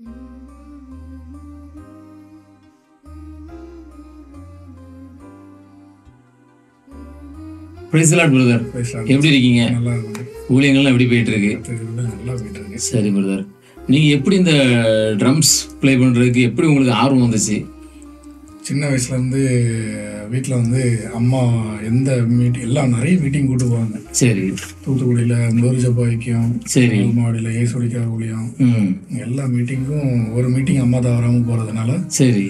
பிரிசலாட் brother பேசலாம் எப்படி இருக்கீங்க நல்லா இருக்கும் ஊழியங்கள்லாம் எப்படி போயிட்டு இருக்கு கத்துக்கிறது நல்லா போயிட்டு இருக்கு சரி பிரதர் நீங்க எப்படி இந்த ட்ரம்ஸ் ப்ளே பண்றதுக்கு எப்படி உங்களுக்கு ஆர்வம் வந்துச்சு சின்ன வயசுல இருந்து வீட்டில் வந்து அம்மா எந்த மீட் எல்லாம் நிறைய மீட்டிங் கூட்டு போவாங்க சரி தூத்துக்குடியில் முருஜப்பா ஐக்கியம் சரி மாடியில் ஏசுடிக்கார ஊழியம் ம் எல்லா மீட்டிங்க்கும் ஒரு மீட்டிங் அம்மா தவறாமல் போகிறதுனால சரி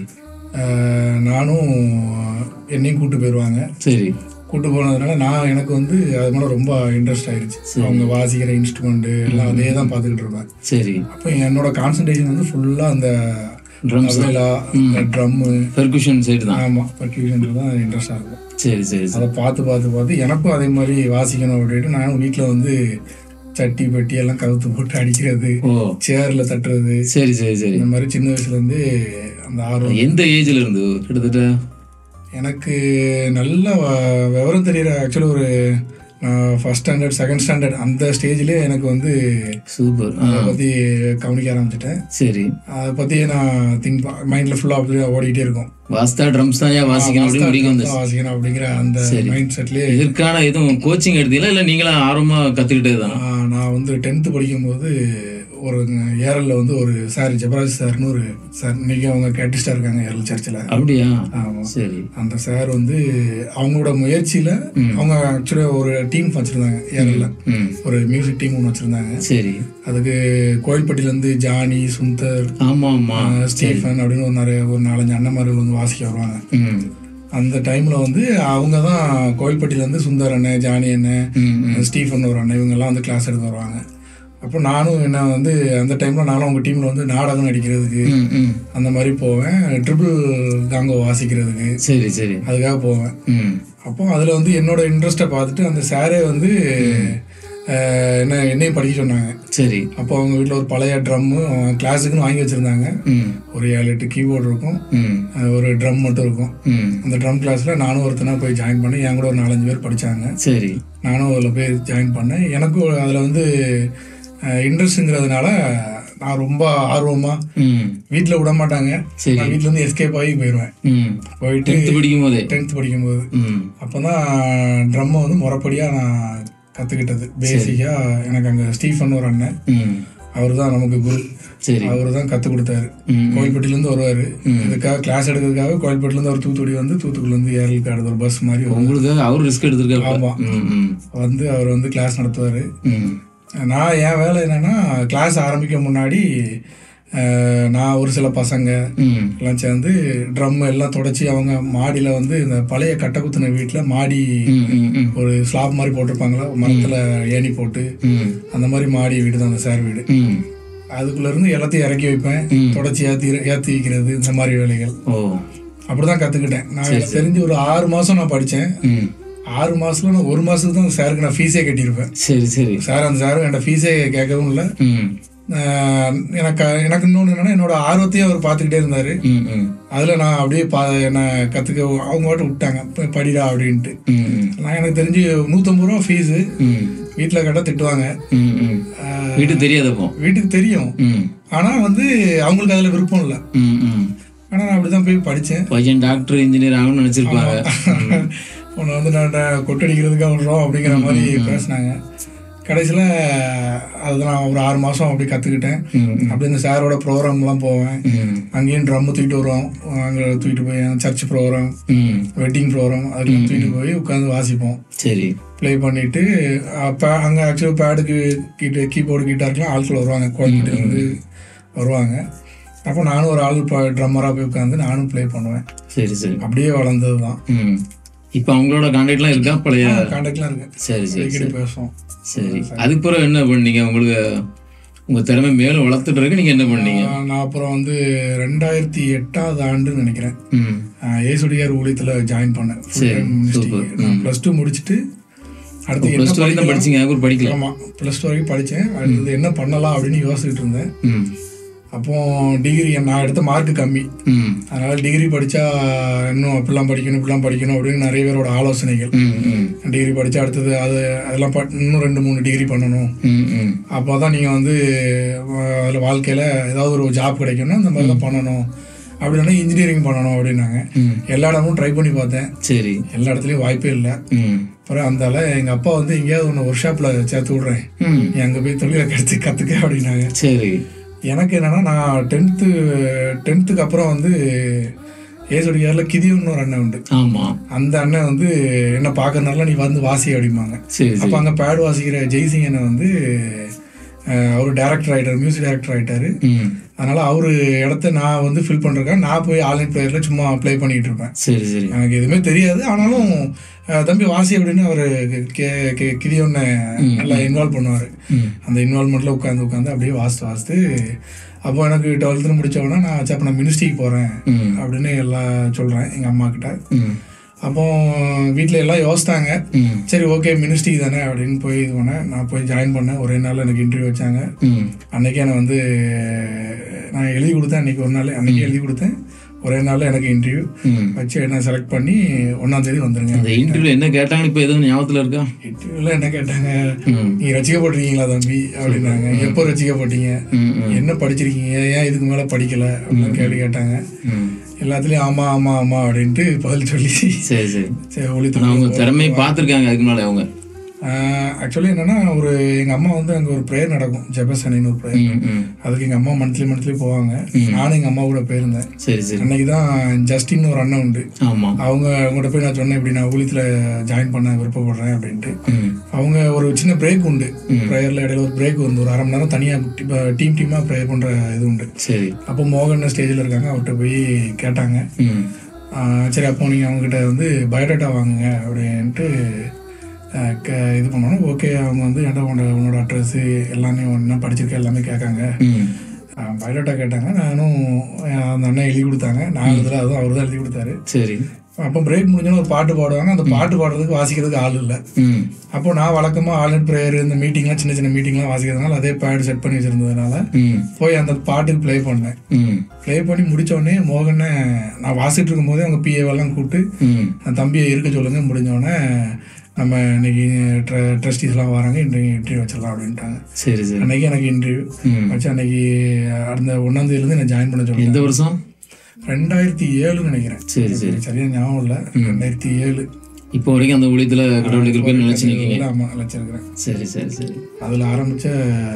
நானும் என்னையும் கூட்டு போயிடுவாங்க சரி கூட்டு போனதுனால நான் எனக்கு வந்து அது மேலே ரொம்ப இன்ட்ரெஸ்ட் ஆயிருச்சு அவங்க வாசிக்கிற இன்ஸ்ட்ருமெண்ட்டு எல்லாம் அதே தான் பார்த்துக்கிட்டு இருப்பேன் சரி அப்போ என்னோட கான்சன்ட்ரேஷன் வந்து ஃபுல்லாக அந்த drums tabla drum percussion side தான் ஆமாம் பர்க்யூஷனில் தான் இன்ட்ரெஸ்டாக இருக்கும் சரி சரி சரி அதை பார்த்து பார்த்து பார்த்து எனக்கும் அதே மாதிரி வாசிக்கணும் அப்படின்ட்டு நானும் வீட்டில் வந்து சட்டி பெட்டி எல்லாம் கவுத்து போட்டு அடிக்கிறது ஓ சேரில் தட்டுறது சரி சரி சரி இந்த மாதிரி சின்ன வயசுலேருந்து அந்த ஆர்வம் எந்த ஏஜ்ல இருந்து கிட்டத்தட்ட எனக்கு நல்ல வ- விவரம் தெரியுற ஆக்சுவலி ஒரு ஃபர்ஸ்ட் ஸ்டாண்டர்ட் செகண்ட் ஸ்டாண்டர்ட் அந்த ஸ்டேஜ்லேயே எனக்கு வந்து சூப்பர் ஆ அதை பற்றி கவனிக்க ஆரம்பிச்சிட்டேன் சரி அதை பற்றி நான் திங்க் மைண்டில் ஃபுல்லாக அப்படியே ஓடிக்கிட்டே இருக்கும் வாஸ்தா ட்ரம்ஸ் தான் ஏன் வாசிக்கணும் அப்படின்னு முடிக்க வந்துச்சு வாசிக்கணும் அப்படிங்கிற அந்த மைண்ட் செட்லேயே இதற்கான எதுவும் கோச்சிங் எடுத்தீங்களா இல்லை நீங்களா ஆர்வமா கத்துக்கிட்டே தானா ஆஹ் நான் வந்து டென்த்து படிக்கும்போது ஒரு ஏரல்ல வந்து ஒரு சார் ஜபராஜ் சார்னு ஒரு சார் இன்னைக்கு அவங்க கேட்டிஸ்டாக இருக்காங்க ஏரல் சர்ச்சில் அப்படியா ஆமாம் சரி அந்த சார் வந்து அவங்களோட முயற்சியில் அவங்க ஆக்சுவலாக ஒரு டீம் வச்சுருந்தாங்க ஏரல்ல ம் ஒரு மியூசிக் டீம் ஒன்று வச்சுருந்தாங்க சரி அதுக்கு கோயில்பட்டியிலேருந்து ஜானி சுந்தர் ஆமா ஆமா ஆஹ் ஸ்டீஃபன் அப்படின்னு ஒரு நிறைய ஒரு நாலஞ்சு அண்ணன்மார்கள் வந்து வாசிக்க வருவாங்க ம் அந்த டைமில் வந்து அவங்க தான் கோயில்பட்டியிலேருந்து சுந்தர் அண்ணன் ஜானி அண்ணன் ம் ம் ஸ்டீஃபன் ஒரு அண்ணன் இவங்கெல்லாம் வந்து கிளாஸ் எடுத்து வருவாங்க அப்போ நானும் என்ன வந்து அந்த டைமில் நானும் அவங்க டீமில் வந்து நாடகம் நடிக்கிறதுக்கு ம் ம் அந்த மாதிரி போவேன் ட்ரிபிள் காங்கோ வாசிக்கிறதுக்கு சரி சரி அதுக்காக போவேன் ம் அப்போ அதில் வந்து என்னோட இன்ட்ரெஸ்ட்டை பார்த்துட்டு அந்த சாரே வந்து அஹ், என்ன என்னையும் படிக்க சொன்னாங்க சரி அப்போ அவங்க வீட்டில் ஒரு பழைய ட்ரம்மு கிளாஸுக்குன்னு வாங்கி வச்சுருந்தாங்க ம் ஒரு ஏழு எட்டு கீபோர்டு இருக்கும் ம் அஹ், ஒரு ட்ரம் மட்டும் இருக்கும் ம் அந்த ட்ரம் கிளாஸில் நானும் ஒருத்தனா போய் ஜாயின் பண்ணி என் கூட ஒரு நாலஞ்சு பேர் படித்தாங்க சரி நானும் அதில் போய் ஜாயின் பண்ணேன் எனக்கும் அதில் வந்து இன்ட்ரெஸ்ட்டுங்கிறதுனால நான் ரொம்ப ஆர்வமாக ம் வீட்டில் விட மாட்டாங்க சரி நான் வீட்டிலேருந்து எஸ்கேப் ஆகி போயிடுவேன் ம் போயிட்டு டென்த்து படிக்கும் போதே டென்த் படிக்கும்போது ம் அப்போ தான் ட்ரம்மை வந்து முறைப்படியாக நான் கற்றுக்கிட்டது பேசிக்காக எனக்கு அங்கே ஸ்டீஃபன் ஒரு அண்ணன் ம் அவர் தான் நமக்கு குரு சரி அவர் தான் கற்றுக் கொடுத்தாரு ம் கோயில்பட்டிலேருந்து வருவார் இதுக்காக கிளாஸ் எடுக்கிறதுக்காக கோயில்பட்டிலேருந்து அவர் தூத்துக்குடி வந்து தூத்துக்குடிலேருந்து ஏரலுக்கு அடுத்த ஒரு பஸ் மாதிரி வரும். உங்களுக்கு அவர் ரிஸ்க் எடுத்திருக்காரு ஆமா. ம் ம் வந்து அவர் வந்து கிளாஸ் நடத்துவார் ம் நான் என் வேலை என்னன்னா கிளாஸ் ஆரம்பிக்க முன்னாடி அஹ், நான் ஒரு சில பசங்க ம் எல்லாம் சேர்ந்து ட்ரம் எல்லாம் தொடச்சி அவங்க மாடியில் வந்து இந்த பழைய கட்டக்குத்துன வீட்டில் மாடி ம் ம் ம் ஒரு ஸ்லாப் மாதிரி போட்டிருப்பாங்களா மரத்தில் ஏணி போட்டு ம் அந்த மாதிரி மாடி வீடு தான் அந்த சார் வீடு ம் அதுக்குள்ள இருந்து எல்லாத்தையும் இறக்கி வைப்பேன் ம். தொடச்சி ஏற்றி ஏற்றி வைக்கிறது இந்த மாதிரி வேலைகள் ஓ அப்படிதான் கற்றுக்கிட்டேன் நான் எனக்கு தெரிஞ்சு ஒரு ஆறு மாதம் நான் படித்தேன் ம் ஆறு மாசத்துல நான் ஒரு மாதத்துக்கு தான் அந்த சாருக்கு நான் ஃபீஸே கட்டியிருப்பேன் சரி சரி சார் அந்த சாரும் என்கிட்ட ஃபீஸே கேட்கவும் இல்லை ம் ஆஹ் எனக்கு எனக்கு இன்னொன்று என்னன்னா என்னோட ஆர்வத்தையும் அவர் பார்த்துக்கிட்டே இருந்தார் ம் ம் அதில் நான் அப்படியே பா என்னை கற்றுக்க அவங்க மட்டும் விட்டாங்க போய் படிடா அப்படின்ட்டு ம் ம் நான் எனக்கு தெரிஞ்சு நூற்றம்பது ரூபா ஃபீஸு ம் வீட்டில் கேட்டால் திட்டுவாங்க ம் ம் ஆஹ் வீட்டுக்கு தெரியாதப்போ வீட்டுக்கு தெரியும் ம் ஆனால் வந்து அவங்களுக்கு அதில் விருப்பம் இல்லை ம் ம் ஆனால் நான் அப்படி தான் போய் படித்தேன் பையன் டாக்டர் இன்ஜினியர் ஆகணும்னு நினைச்சிருப்பாங்க உன்னை வந்து நான் கொட்டடிக்கிறதுக்காக விடுறோம் அப்படிங்கிற மாதிரி பேசினாங்க கடைசியில் அதை நான் ஒரு ஆறு மாதம் அப்படி கற்றுக்கிட்டேன் ம் ம் அப்படி இந்த சாரோட ப்ரோக்ராம்லாம் போவேன் ம் அங்கேயும் ட்ரம் தூக்கிட்டு வருவோம் அங்கே தூக்கிட்டு போய் சர்ச் ப்ரோக்ராம் ம் வெட்டிங் ப்ரோக்ராம் அதுக்கு தூக்கிட்டு போய் உட்காந்து வாசிப்போம் சரி ப்ளே பண்ணிவிட்டு அப்போ அங்கே ஆக்சுவலி பேடுக்கு கீட்டு கீபோர்டு கீட்டாருக்குலாம் ஆட்கள் வருவாங்க கோயம்புத்தூர்லேருந்து வருவாங்க அப்போ நானும் ஒரு ஆள் ட்ரம்மராக போய் உட்காந்து நானும் ப்ளே பண்ணுவேன் சரி சரி அப்படியே வளர்ந்தது தான் ம் இப்போ அவங்களோட கான்டாக்ட்லாம் இருக்கா பழைய கான்டாக்ட்லாம் இருக்கு சரி சரி அடிக்கடி பேசுவோம் சரி அதுக்கு பிறகு என்ன பண்ணீங்க உங்களுக்கு உங்க திறமை மேலும் வளர்த்துட்டு இருக்கு நீங்க என்ன பண்ணீங்க நான் நான் அப்புறம் வந்து ரெண்டாயிரத்தி எட்டாவது ஆண்டுன்னு நினைக்கிறேன் ம் ஏசுடியார் ஊழியத்தில் ஜாயின் பண்ணேன் சரி, super. நான் ப்ளஸ் டூ முடிச்சுட்டு அடுத்து என்ன ப்ளஸ் டூ வரைக்கும் தான் படிச்சீங்க எனக்கு ஒரு படிக்கல ஆமாம் ப்ளஸ் டூ வரைக்கும் படித்தேன் அடுத்தது என்ன பண்ணலாம் அப்படின்னு யோசிச்சுட்டு இருந்தேன் ம் அப்போ டிகிரி நான் எடுத்த மார்க் கம்மி ம் அதனால டிகிரி படித்தா இன்னும் இப்படிலாம் படிக்கணும் இப்படிலாம் படிக்கணும் அப்படின்னு நிறைய பேரோட ஆலோசனைகள் ம் ம் டிகிரி படித்தா அடுத்தது அது அதெல்லாம் ப- இன்னும் ரெண்டு மூணு டிகிரி பண்ணணும் ம் ம் அப்போ தான் நீங்கள் வந்து அதில் வாழ்க்கையில் ஏதாவது ஒரு ஜாப் கிடைக்கும்னா இந்த மாதிரி தான் பண்ணணும் அப்படின்னா இன்ஜினியரிங் பண்ணணும் அப்படின்னாங்க ம் எல்லா இடமும் ட்ரை பண்ணி பார்த்தேன் சரி எல்லா இடத்துலையும் வாய்ப்பே இல்லை ம் அப்புறம் அந்தால எங்கள் அப்பா வந்து எங்கேயாவது ஒன்று ஒர்க் ஷாப்பில் சேர்த்து விட்றேன் ம் நீ அங்கே போய் தொழிலை கற்று கற்றுக்க அப்படின்னாங்க சரி எனக்கு என்னன்னா நான் டென்த்து டென்த்துக்கு அப்புறம் வந்து ஏசுடியாரில் கிதியோன்னு ஒரு அண்ணன் உண்டு ஆமாம் அந்த அண்ணன் வந்து என்ன பார்க்கறதுனால நீ வந்து வாசி அப்படிம்பாங்க சரி சரி அப்போ அங்கே பேட் வாசிக்கிற ஜெய்சிங் அண்ணன் வந்து அஹ், அவர் டேரக்டர் ஆகிட்டார் மியூசிக் டேரக்டர் ஆகிட்டாரு ம் அதனால அவர் இடத்த நான் வந்து ஃபில் பண்ணுறேன் நான் போய் ஆன்லைன் ப்ளேயரில் சும்மா ப்ளே பண்ணிட்டு இருப்பேன் சரி சரி எனக்கு எதுவுமே தெரியாது ஆனாலும் அஹ், தம்பி வாசி அப்படின்னு அவர் கே கே கிதியோன்னு நல்லா இன்வால்வ் பண்ணுவார் ம் அந்த இன்வால்மெண்ட்டில் உட்காந்து உட்காந்து அப்படியே வாசித்து வாசித்து அப்போ எனக்கு டுவெல்த்து முடிச்ச உடனே நான் சரி அப்போ நான் மினிஸ்ட்ரிக்கு போகிறேன் ம் அப்படின்னு எல்லாம் சொல்கிறேன் எங்கள் அம்மா கிட்ட ம் அப்போ வீட்டில் எல்லாம் யோசித்தாங்க ம் சரி ஓகே மினிஸ்ட்ரி தானே அப்படின்னு போய் இது பண்ணேன் நான் போய் ஜாயின் பண்ணேன் ஒரே நாள் எனக்கு இன்டர்வியூ வச்சாங்க ம் அன்னைக்கே நான் வந்து நான் எழுதி கொடுத்தேன் அன்னைக்கு ஒரு நாள் அன்னைக்கே எழுதி கொடுத்தேன் ஒரே நாள் எனக்கு இன்டர்வியூ ம் வச்சு என்ன செலக்ட் பண்ணி ஒன்றாம் தேதி வந்துருங்க அந்த இன்டர்வியூ என்ன கேட்டாங்க இப்போ எதுவும் ஞாபகத்தில் இருக்கா இன்டர்வியூவில் என்ன கேட்டாங்க ம் நீங்கள் ரசிக்கப்பட்டிருக்கீங்களா தம்பி அப்படின்னாங்க எப்போ ரசிக்கப்பட்டீங்க ம் ம் என்ன படிச்சிருக்கீங்க ஏன் இதுக்கு மேலே படிக்கல அப்படின்னு கேள்வி கேட்டாங்க ம் எல்லாத்துலேயும் ஆமாம் ஆமாம் ஆமாம் அப்படின்ட்டு பதில் சொல்லி சரி சரி சரி ஒழித்து ஆனால் அவங்க திறமையை பார்த்துருக்காங்க அதுக்கு முன்னாடி அவங்க ஆக்சுவலி என்னன்னா ஒரு எங்கள் அம்மா வந்து அங்கே ஒரு ப்ரேயர் நடக்கும் ஜெபசனின்னு ஒரு ப்ரேயர் ம் ம் அதுக்கு எங்கள் அம்மா மந்த்லி மந்த்லி போவாங்க நானும் எங்கள் அம்மா கூட போயிருந்தேன் சரி சரி அன்னைக்கு தான் ஜஸ்டின் ஒரு அண்ணன் உண்டு ஆமாம் அவங்க அவங்ககிட்ட போய் நான் சொன்னேன் இப்படி நான் ஊழியத்தில் ஜாயின் பண்ண விருப்பப்படுறேன் அப்படின்ட்டு ம் அவங்க ஒரு சின்ன பிரேக் உண்டு ப்ரேயரில் இடையில ஒரு பிரேக் வந்து ஒரு அரை மணி நேரம் தனியாக டீம் டீமாக ப்ரேயர் பண்ணுற இது உண்டு சரி அப்போ மோகன் ஸ்டேஜில் இருக்காங்க அவர்கிட்ட போய் கேட்டாங்க ம் ஆஹ் சரி அப்போ நீங்கள் அவங்ககிட்ட வந்து பயோடேட்டா வாங்குங்க அப்படின்ட்டு ஆஹ் க- இது பண்ணோம் ஓகே அவங்க வந்து ஏன்டா உன்னோட உன்னோட அட்ரஸு எல்லாமே ஒன்றா படிச்சிருக்க எல்லாமே கேட்காங்க ம் பயோடேட்டா கேட்டாங்க நானும் ஆஹ் அந்த அண்ணன் எழுதி கொடுத்தாங்க நான் எழுதல அதுவும் அவர் தான் எழுதி கொடுத்தாரு சரி அப்போ பிரேக் முடிஞ்சோன்னு ஒரு பாட்டு பாடுவாங்க அந்த பாட்டு பாடுறதுக்கு வாசிக்கிறதுக்கு ஆள் இல்லை ம் அப்போ நான் வழக்கமாக ஆல்நெட் ப்ரேயர் இந்த மீட்டிங்லாம் சின்ன சின்ன மீட்டிங்லாம் வாசிக்கிறதுனால அதே பேட் செட் பண்ணி வச்சிருந்ததுனால ம் போய் அந்த பாட்டுக்கு ப்ளே பண்ணேன் ம் ப்ளே பண்ணி முடிச்ச உடனே மோகனை நான் வாசிட்டு இருக்கும்போதே அவங்க பிஏவெல்லாம் கூப்பிட்டு ம் அந்த தம்பியை இருக்க சொல்லுங்க முடிஞ்ச உடனே நம்ம இன்னைக்கு ட்ரஸ்டீஸ்லாம் வராங்க இன்றைக்கு இன்டர்வியூ வச்சிடலாம் அப்படின்ட்டாங்க சரி சரி அன்னைக்கு எனக்கு இன்டர்வியூ ம் வச்சு அன்னைக்கு அந்த ஒன்றாந்தேதியிலேருந்து நான் ஜாயின் பண்ண சொல்லுங்க எந்த வருஷம் ரெண்டாயிரத்தி ஏழுன்னு நினைக்கிறேன் சரி சரி சரியா ஞாபகம் இல்லை ரெண்டாயிரத்தி ஏழு இப்போ வரைக்கும் அந்த ஊழியத்தில் கடவுளுக்கு பேர் நினைச்சு நிற்கீங்க ஆமாம் வச்சிருக்கிறேன் சரி சரி சரி அதில் ஆரம்பித்த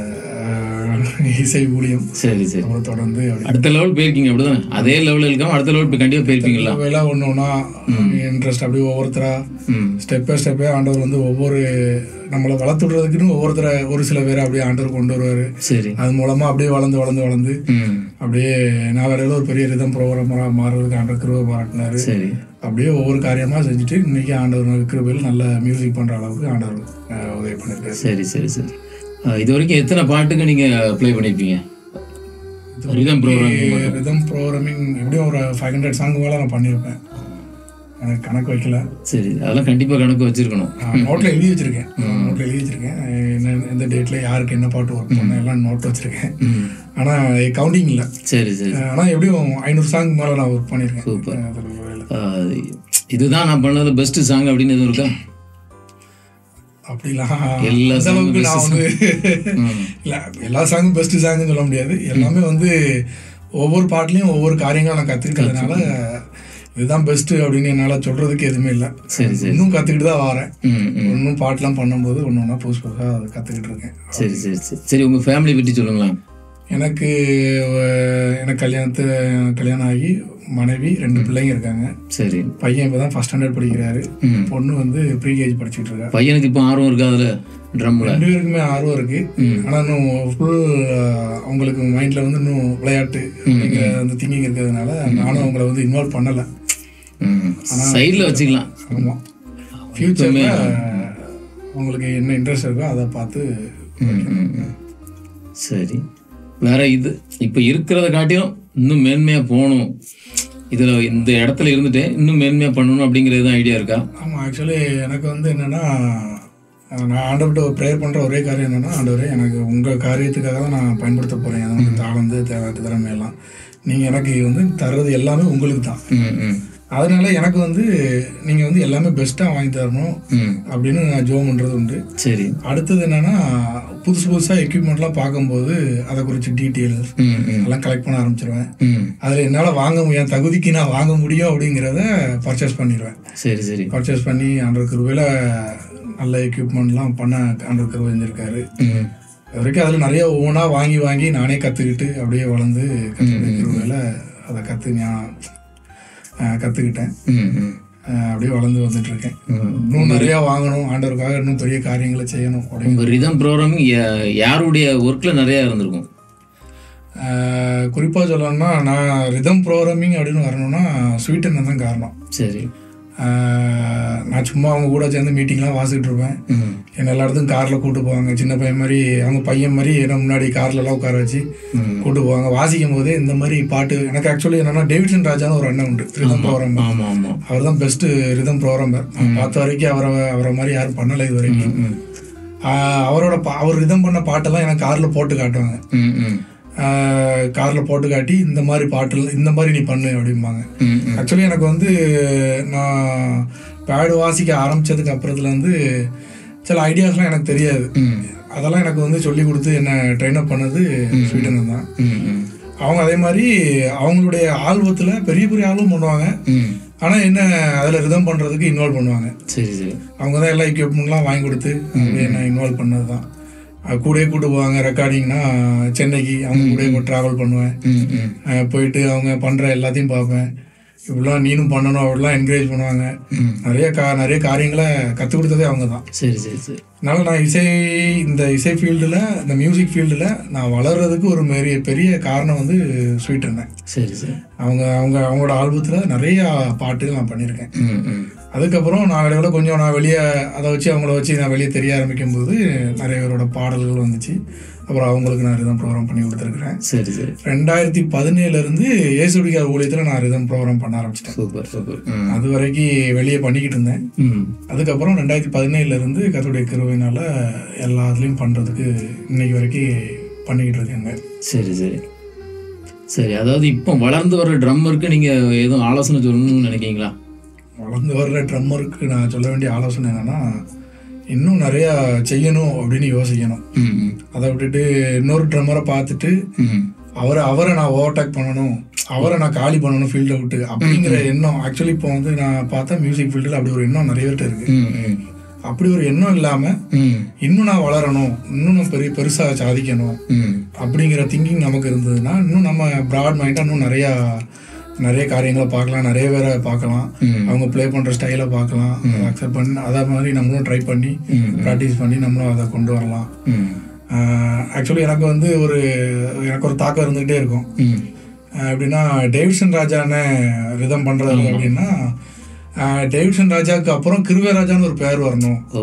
இசை ஊழியம் சரி சரி அப்புறம் தொடர்ந்து அப்படி அடுத்த லெவல் போயிருக்கீங்க அப்படிதானே அதே லெவலில் இருக்காம அடுத்த லெவல் இப்போ கண்டிப்பாக போயிருப்பீங்களா வேலை ஒன்று ஒன்றா இன்ட்ரெஸ்ட் அப்படியே ஒவ்வொருத்தரா ம் ஸ்டெப் பை ஸ்டெப்பே ஆண்டவர் வந்து ஒவ்வொரு நம்மளை வளர்த்து விடுறதுக்குன்னு ஒவ்வொருத்தரை ஒரு சில பேரை அப்படியே ஆண்டவர் கொண்டு வருவார் சரி அது மூலமாக அப்படியே வளர்ந்து வளர்ந்து வளர்ந்து ம் அப்படியே நாளடைவில் ஒரு பெரிய ரிதம் ப்ரோக்ராமராக மாறுறதுக்கு ஆண்டவர் கிருபை பாராட்டினாரு சரி அப்படியே ஒவ்வொரு காரியமாக செஞ்சுட்டு இன்னைக்கு ஆண்டவர் கிருபையில் நல்ல மியூசிக் பண்ணுற அளவுக்கு ஆண்டவர் அஹ், உதவி பண்ணியிருக்காரு சரி சரி சரி அஹ் இது வரைக்கும் எத்தனை பாட்டுக்கு நீங்கள் ப்ளே பண்ணியிருப்பீங்க ரிதம் ப்ரோக்ராம் ரிதம் ப்ரோக்ராமிங் எப்படியும் ஒரு ஃபைவ் ஹண்ட்ரட் சாங் மேலே நான் பண்ணியிருப்பேன் எனக்கு கணக்கு வைக்கல சரி அதெல்லாம் கண்டிப்பாக கணக்கு வச்சிருக்கணும் நோட்டில் எழுதி வச்சிருக்கேன் நோட்டில் எழுதி வச்சிருக்கேன் என்ன எந்த டேட்டில் யாருக்கு என்ன பாட்டு ஒர்க் பண்ண எல்லாம் நோட் வச்சிருக்கேன் ம் ஆனால் கவுண்டிங் இல்லை சரி சரி ஆனால் எப்படியும் ஐநூறு சாங் மேலே நான் ஒர்க் பண்ணியிருக்கேன் Super. அதில் வேலை. அஹ் இதுதான் நான் பண்ணது பெஸ்ட் சாங் அப்படின்னு எதுவும் இருக்கா அப்படிலாம் எல்லா அந்த song அளவுக்கு நான் வந்து ம் இல்லை எல்லா சாங்கும் பெஸ்ட் சாங்னு சொல்ல முடியாது எல்லாமே வந்து ஒவ்வொரு பாட்டுலையும் ஒவ்வொரு காரியங்களும் நான் கற்றுக்கிட்டதுனால இதுதான் பெஸ்ட்டு அப்படின்னு என்னால் சொல்கிறதுக்கு எதுவுமே இல்லை சரி சரி இன்னும் கற்றுக்கிட்டு தான் வரேன் ம் ம் இன்னும் பாட்டெலாம் பண்ணும்போது ஒன்று ஒன்றா புதுசு புதுசாக அதை கற்றுக்கிட்டு இருக்கேன் சரி சரி சரி சரி உங்கள் ஃபேமிலி பற்றி சொல்லுங்களேன் எனக்கு அஹ், எனக்கு கல்யாணத்து கல்யாணம் ஆகி மனைவி ரெண்டு பிள்ளைங்க இருக்காங்க சரி பையன் இப்போ தான் ஃபஸ்ட் ஸ்டாண்டர்ட் படிக்கிறாரு ம் பொண்ணு வந்து ப்ரீகேஜி படிச்சுட்டு இருக்கா பையனுக்கு இப்போ ஆர்வம் இருக்கா அதில் ட்ரம்மில் ரெண்டு பேருக்குமே ஆர்வம் இருக்கு ம் ஆனால் இன்னும் ஃபுல் அவங்களுக்கு மைண்டில் வந்து இன்னும் விளையாட்டு அப்படிங்கிற அந்த திங்கிங் இருக்கிறதுனால நானும் அவங்கள வந்து இன்வால்வ் பண்ணலை ம் சைடில் வச்சுக்கலாம் ஆமாம் ஃப்யூச்சரில் அவங்களுக்கு என்ன இன்ட்ரெஸ்ட் இருக்கோ அதை பார்த்து ம், ம், ம். சரி வேற இது இப்போ இருக்கிறத காட்டியும் இன்னும் மேன்மையாக போகணும் இதில் இந்த இடத்துல இருந்துட்டு இன்னும் மேன்மையாக பண்ணணும் அப்படிங்கிறது தான் ஐடியா இருக்கா ஆமாம் ஆக்சுவலி எனக்கு வந்து என்னென்னா நான் ஆண்டவர்கிட்ட ஒரு ப்ரேயர் பண்ணுற ஒரே காரியம் என்னன்னா ஆண்டவரே எனக்கு உங்கள் காரியத்துக்காக தான் நான் பயன்படுத்த போகிறேன் அதனால தாளந்து தே- திறமை எல்லாம் நீங்கள் எனக்கு வந்து தர்றது எல்லாமே உங்களுக்கு தான் ம் ம் அதனால எனக்கு வந்து நீங்கள் வந்து எல்லாமே பெஸ்ட்டாக வாங்கி தரணும் ம் அப்படின்னு நான் ஜோம் பண்ணுறது உண்டு சரி அடுத்தது என்னன்னா புதுசு புதுசாக எக்யூப்மெண்ட்லாம் பார்க்கும்போது அதை குறித்து டீட்டெயில்ஸ் ம் ம் எல்லாம் கலெக்ட் பண்ண ஆரம்பிச்சிருவேன் ம் அதில் என்னால் வாங்க முடியும் என் தகுதிக்கு நான் வாங்க முடியும் அப்படிங்கிறத பர்ச்சேஸ் பண்ணிடுவேன் சரி சரி பர்ச்சேஸ் பண்ணி ஆண்டர் கிருவையில் நல்ல எக்யூப்மெண்ட்லாம் பண்ண ஆண்டர் கிருவை செஞ்சிருக்காரு ம் அது வரைக்கும் அதில் நிறைய ஒவ்வொன்றா வாங்கி வாங்கி நானே கற்றுக்கிட்டு அப்படியே வளர்ந்து கிருவையில் அதை கற்று நான் கற்றுக்கிட்டேன் ம் ம் அப்படியே வளர்ந்து வந்துட்டு இருக்கேன் ம். இன்னும் நிறையா வாங்கணும் ஆண்டவருக்காக இன்னும் பெரிய காரியங்களை செய்யணும் அப்படின்னு உங்க ரிதம் ப்ரோக்ராமிங் யாருடைய ஒர்க்ல நிறைய இருந்திருக்கும் குறிப்பாக சொல்லணும்னா நான் ரிதம் ப்ரோக்ராமிங் அப்படின்னு வரணும்னா ஸ்வீட்டன் தான் காரணம் சரி ஆஹ் நான் சும்மா அவங்க கூட சேர்ந்து மீட்டிங்லாம் வாசிக்கிட்டு இருப்பேன் ம் என்னை எல்லா இடத்துக்கும் காரில் கூட்டு போவாங்க சின்ன பையன் மாதிரி அவங்க பையன் மாதிரி என்ன முன்னாடி கார்லலாம் உட்கார வச்சு ம் கூட்டு போவாங்க வாசிக்கும் போதே இந்த மாதிரி பாட்டு எனக்கு ஆக்சுவலி என்னன்னா டேவிட்சன் ராஜான்னு ஒரு அண்ணன் உண்டு ரிதம் ப்ரோக்ராம் ஆமா ஆமா அவர் தான் பெஸ்ட்டு ரிதம் ப்ரோக்ராமர் நான் பார்த்த வரைக்கும் அவரை அவரை மாதிரி யாரும் பண்ணலை இது வரைக்கும் ம் ஆஹ் அவரோட பா அவர் ரிதம் பண்ண பாட்டெல்லாம் எனக்கு காரில் போட்டு காட்டுவாங்க ம் ம் காரில் போட்டு காட்டி இந்த மாதிரி பாட்டு இந்த மாதிரி நீ பண்ணு அப்படிம்பாங்க ம் ம் ஆக்சுவலி எனக்கு வந்து நான் பேடு வாசிக்க ஆரம்பிச்சதுக்கு அப்புறத்துல வந்து சில ஐடியாஸ்லாம் எனக்கு தெரியாது ம் அதெல்லாம் எனக்கு வந்து சொல்லி கொடுத்து என்ன ட்ரெயின் அப் பண்ணது ஸ்வீடன் தான் ம் ம் அவங்க அதே மாதிரி அவங்களுடைய ஆல்பத்தில் பெரிய பெரிய ஆல்பம் பண்ணுவாங்க ம் ஆனால் என்ன அதில் ரிதம் பண்ணுறதுக்கு இன்வால்வ் பண்ணுவாங்க சரி சரி அவங்க தான் எல்லா எக்யூப்மெண்ட்லாம் வாங்கி கொடுத்து அப்படியே என்ன இன்வால்வ் பண்ணது தான் அது கூடயே கூட்டு போவாங்க ரெக்கார்டிங்னா சென்னைக்கு அவங்க கூடயே ட்ராவல் பண்ணுவேன் ம் ம் அஹ் போயிட்டு அவங்க பண்ணுற எல்லாத்தையும் பார்ப்பேன் இப்படிலாம் நீனும் பண்ணணும் அப்படிலாம் என்கரேஜ் பண்ணுவாங்க ம் நிறைய கா நிறைய காரியங்களை கற்றுக் கொடுத்ததே அவங்க தான் சரி சரி சரி அதனால நான் இசை இந்த இசை ஃபீல்டில் இந்த மியூசிக் ஃபீல்டில் நான் வளர்றதுக்கு ஒரு பெரிய பெரிய காரணம் வந்து ஸ்வீட் இருந்தேன் சரி சரி அவங்க அவங்க அவங்களோட ஆல்பத்தில் நிறைய பாட்டுகள் நான் பண்ணியிருக்கேன் ம் ம் அதுக்கப்புறம் நான் இடையில கொஞ்சம் நான் வெளியே அதை வச்சு அவங்கள வச்சு நான் வெளியே தெரிய ஆரம்பிக்கும் போது நிறைய பேரோட பாடல்கள் வந்துச்சு அப்புறம் அவங்களுக்கு நான் ரிதம் ப்ரோக்ராம் பண்ணி கொடுத்துருக்குறேன் சரி சரி ரெண்டாயிரத்தி பதினேழுலேருந்து ஏசுடிக்கார் ஊழியத்தில் நான் ரிதம் ப்ரோக்ராம் பண்ண ஆரம்பிச்சிட்டேன் சூப்பர் சூப்பர் ம் அது வரைக்கும் வெளியே பண்ணிக்கிட்டு இருந்தேன் ம் அதுக்கப்புறம் ரெண்டாயிரத்தி பதினேழுலேருந்து கத்தோடைய கிருவினால எல்லாத்துலேயும் பண்ணுறதுக்கு இன்னைக்கு வரைக்கும் பண்ணிக்கிட்டு இருக்கேங்க சரி சரி சரி அதாவது இப்போ வளர்ந்து வர்ற ட்ரம்மருக்கு நீங்க எதுவும் ஆலோசனை சொல்லணும்னு நினைக்கிறீங்களா வளர்ந்து வர்ற ட்ரம்மருக்கு நான் சொல்ல வேண்டிய ஆலோசனை என்னன்னா இன்னும் நிறையா செய்யணும் அப்படின்னு யோசிக்கணும் ம் ம் அதை விட்டுட்டு இன்னொரு ட்ரம்மரை பார்த்துட்டு ம் அவரை அவரை நான் ஓவர்டேக் பண்ணணும் அவரை நான் காலி பண்ணணும் ஃபீல்டை விட்டு அப்படிங்கிற எண்ணம் ஆக்சுவலி இப்போ வந்து நான் பார்த்தா மியூசிக் ஃபீல்டில் அப்படி ஒரு எண்ணம் நிறைய பேர்ட்ட இருக்கு ம் ம் அப்படி ஒரு எண்ணம் இல்லாமல் ம் இன்னும் நான் வளரணும் இன்னும் நான் பெரிய பெருசாக சாதிக்கணும் ம் அப்படிங்கிற திங்கிங் நமக்கு இருந்ததுன்னா இன்னும் நம்ம ப்ராட் மைண்டாக இன்னும் நிறையா நிறைய காரியங்களை பார்க்கலாம் நிறைய பேரை பார்க்கலாம் ம் அவங்க ப்ளே பண்ணுற ஸ்டைலை பார்க்கலாம் அக்செப்ட் பண்ணி அதை மாதிரி நம்மளும் ட்ரை பண்ணி ம் ப்ராக்டிஸ் பண்ணி நம்மளும் அதை கொண்டு வரலாம் ம் ஆக்சுவலி எனக்கு வந்து ஒரு எனக்கு ஒரு தாக்கம் இருந்துகிட்டே இருக்கும் ம் ஆஹ் எப்படின்னா டேவிட்சன் ராஜான்னு ரிதம் பண்ணுறது அப்படின்னா ஆஹ் டேவிட்சன் ராஜாவுக்கு அப்புறம் கிருவே ராஜான்னு ஒரு பேர் வரணும் ஓ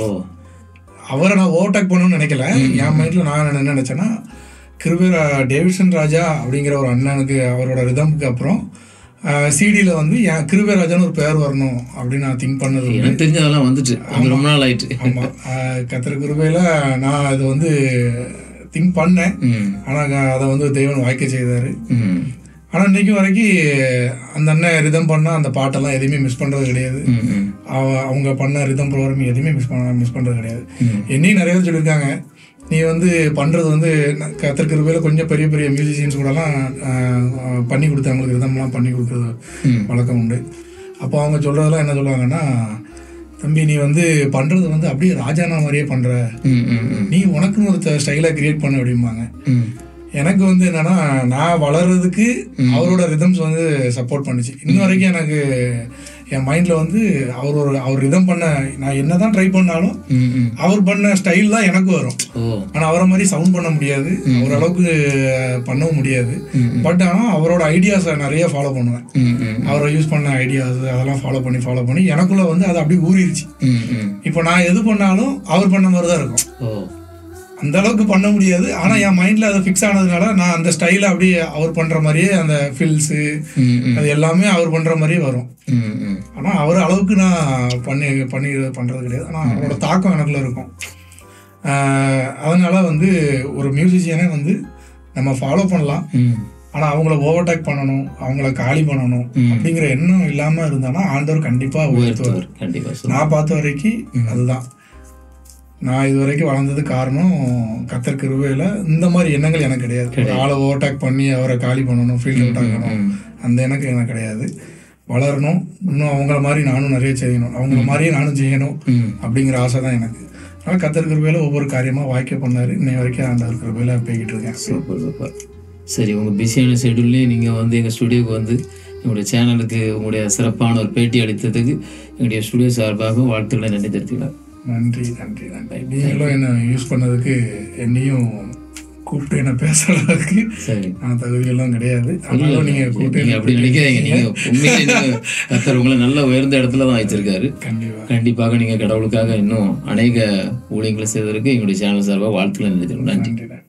அவரை நான் ஓவர்டேக் பண்ணணும்னு நினைக்கல என் மைண்டில் நான் என்ன நினச்சேன்னா கிருவே ரா- டேவிட்சன் ராஜா அப்படிங்கிற ஒரு அண்ணனுக்கு அவரோட ரிதமுக்கு அப்புறம் சிடியில் வந்து என் கிருவே ராஜான்னு ஒரு பேர் வரணும் அப்படின்னு நான் திங்க் பண்ணது உண்டு. எனக்கு தெரிஞ்ச அதெல்லாம் வந்துட்டு அது ரொம்ப நாள் ஆயிட்டு ஆமாம் கத்திர கிருபையில் நான் அது வந்து திங்க் பண்ணேன் ம் ஆனால் அதை வந்து தெய்வன் வாய்க்க செய்தார் ம் ஆனால் இன்னைக்கு வரைக்கும் அந்த அண்ணன் ரிதம் பண்ணால் அந்த பாட்டெல்லாம் எதையுமே மிஸ் பண்ணுறது கிடையாது ம் ம் அவ- அவங்க பண்ண ரிதம் ப்ரோக்ராம் எதுவுமே மிஸ் பண்ண மிஸ் பண்ணுறது கிடையாது ம். என்னையும் நிறைய பேர் சொல்லியிருக்காங்க நீ வந்து பண்ணுறது வந்து கத்திருக்கிறவையில் கொஞ்சம் பெரிய பெரிய மியூசிஷியன்ஸ் கூடலாம் ஆஹ், ஆஹ், பண்ணி கொடுத்து அவங்களுக்கு ரிதம்லாம் பண்ணி கொடுக்குறது ம். வழக்கம் உண்டு அப்போ அவங்க சொல்கிறதெல்லாம் என்ன சொல்லுவாங்கன்னா தம்பி நீ வந்து பண்ணுறது வந்து அப்படியே ராஜானா மாதிரியே பண்ணுற ம் ம் ம் நீ உனக்குன்னு ஒரு ஸ்டைலை கிரியேட் பண்ண அப்படிம்பாங்க ம் எனக்கு வந்து என்னன்னா நான் வளர்றதுக்கு அவரோட ரிதம்ஸ் வந்து சப்போர்ட் பண்ணுச்சு இன்ன வரைக்கும் எனக்கு என் மைண்டில் வந்து அவர் ஒரு அவர் ரிதம் பண்ண நான் என்னதான் ட்ரை பண்ணாலும் ம் ம் அவர் பண்ண ஸ்டைல் தான் எனக்கு வரும் ஓ ஆனால் அவரை மாதிரி சவுண்ட் பண்ண முடியாது ஓரளவுக்கு பண்ணவும் முடியாது ம் பட் ஆனால் அவரோட ஐடியாஸை நிறைய ஃபாலோ பண்ணுவேன் ம் ம் அவரை யூஸ் பண்ண ஐடியாஸ் அதெல்லாம் ஃபாலோ பண்ணி ஃபாலோ பண்ணி எனக்குள்ள வந்து அது அப்படியே ஊறிடுச்சு ம் ம் இப்போ நான் எது பண்ணாலும் அவர் பண்ண மாதிரி தான் இருக்கும் ஓ அந்த அளவுக்கு பண்ண முடியாது ஆனா என் மைண்ட்ல அது ஃபிக்ஸ் ஆனதுனால நான் அந்த ஸ்டைல அப்படியே அவர் பண்ற மாதிரியே அந்த ஃபில்ஸு ம் ம் அது எல்லாமே அவர் பண்ற மாதிரியே வரும் ம் ம் ஆனா அவர் அளவுக்கு நான் பண்ணி பண்ணி பண்றது கிடையாது ஆனா அவரோட தாக்கம் எனக்குள்ள இருக்கும் ஆஹ் அதனால வந்து ஒரு மியூசிஷியனே வந்து நம்ம ஃபாலோ பண்ணலாம் ம் ஆனா அவங்கள ஓவர்டேக் பண்ணணும் அவங்கள காலி பண்ணணும் ம். அப்படிங்கிற எண்ணம் இல்லாம இருந்தானா ஆண்டவர் கண்டிப்பா உயர்த்துவார் உயர்த்துவார் கண்டிப்பா சொல்லுங்க நான் பார்த்த வரைக்கும் அதுதான் நான் இது வரைக்கும் வளர்ந்தது காரணம் கத்தர் கிருபையில இந்த மாதிரி எண்ணங்கள் எனக்கு கிடையாது ஒரு ஆளை ஓவர்டேக் பண்ணி அவரை காலி பண்ணணும் ஃபீல்ட் அவுட் ஆகணும் ம். அந்த எனக்கு எனக்கு கிடையாது வளரணும் இன்னும் அவங்கள மாதிரி நானும் நிறைய செய்யணும் அவங்கள மாதிரியே நானும் செய்யணும் ம் அப்படிங்கிற ஆசை தான் எனக்கு ஆனால் கத்தர் கிருபையில ஒவ்வொரு காரியமாக வாய்க்க பண்ணாரு இன்னை வரைக்கும் அந்த கிருபையில போய்கிட்டு இருக்கேன் சூப்பர் சூப்பர் சரி உங்கள் பிஸியான ஷெடியூல்லையும் நீங்கள் வந்து எங்கள் ஸ்டுடியோக்கு வந்து எங்களுடைய சேனலுக்கு உங்களுடைய சிறப்பான ஒரு பேட்டி அளித்ததுக்கு எங்களுடைய ஸ்டுடியோ சார்பாக வாழ்த்துக்களை நன்றி தெரிவித்துக்கலாம் நன்றி நன்றி நன்றி நீங்களும் என்ன யூஸ் பண்ணதுக்கு என்னையும் கூப்பிட்டு என்ன பேசுறதுக்கு சரி நான் தகுதியெல்லாம் கிடையாது ஆனாலும் நீங்க கூப்பிட்டு நீங்க அப்படி நினைக்காதீங்க நீங்க உண்மையிலே நீங்க கத்தர் உங்களை நல்ல உயர்ந்த இடத்துல தான் வச்சிருக்காரு கண்டிப்பா கண்டிப்பாக நீங்க கடவுளுக்காக இன்னும் அநேக ஊழியங்களை செய்வதற்கு எங்களுடைய சேனல் சார்பாக வாழ்த்துக்களை நன்றி தெரிவித்துக்கிறோம். நன்றி நன்றி